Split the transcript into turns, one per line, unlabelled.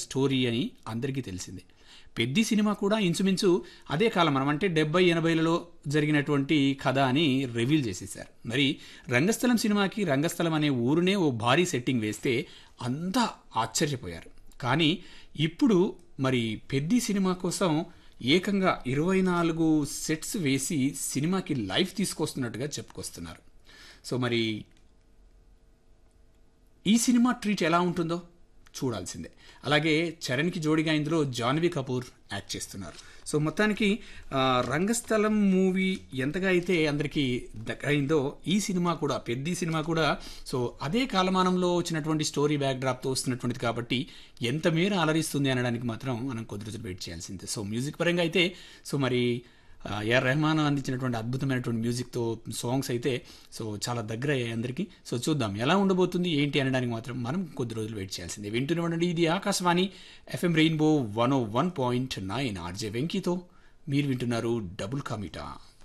story అని అందరికీ తెలిసిందే పెద్ది సినిమా కూడా ఇంచుమించు అదే కాలం మనం అంటే డెబ్బై ఎనభైలలో జరిగినటువంటి కథ అని రివీల్ చేసేశారు మరి రంగస్థలం సినిమాకి రంగస్థలం అనే ఊరునే ఓ భారీ సెట్టింగ్ వేస్తే అంతా ఆశ్చర్యపోయారు కానీ ఇప్పుడు మరి పెద్ది సినిమా కోసం ఏకంగా ఇరవై నాలుగు సెట్స్ వేసి సినిమాకి లైఫ్ తీసుకొస్తున్నట్టుగా చెప్పుకొస్తున్నారు సో మరి ఈ సినిమా ట్రీట్ ఎలా ఉంటుందో చూడాల్సిందే అలాగే చరణ్కి జోడిగా ఇందులో జాన్వీ కపూర్ యాక్ట్ చేస్తున్నారు సో మొత్తానికి ఆ, రంగస్థలం మూవీ ఎంతగా అయితే అందరికీ దగ్గరైందో ఈ సినిమా కూడా పెద్ద సినిమా కూడా సో అదే కాలమానంలో వచ్చినటువంటి స్టోరీ బ్యాక్ డ్రాప్తో వస్తున్నటువంటిది కాబట్టి ఎంత మేర అలరిస్తుంది అనడానికి మాత్రం మనం కొద్ది రోజులు వెయిట్ చేయాల్సిందే సో మ్యూజిక్ పరంగా అయితే సో మరి ఆ, ఏఆర్ రెహమాన్ అందించినటువంటి అద్భుతమైనటువంటి మ్యూజిక్తో సాంగ్స్ అయితే సో చాలా దగ్గర అయ్యాయి అందరికీ సో చూద్దాం ఎలా ఉండబోతుంది ఏంటి అనడానికి మాత్రం మనం కొద్ది రోజులు వెయిట్ చేయాల్సిందే వింటూనే ఉండండి ఇది Akashvani FM Rainbow one O one point nine RJ వెంకీతో మీరు వింటున్నారు డబుల్ కామిటా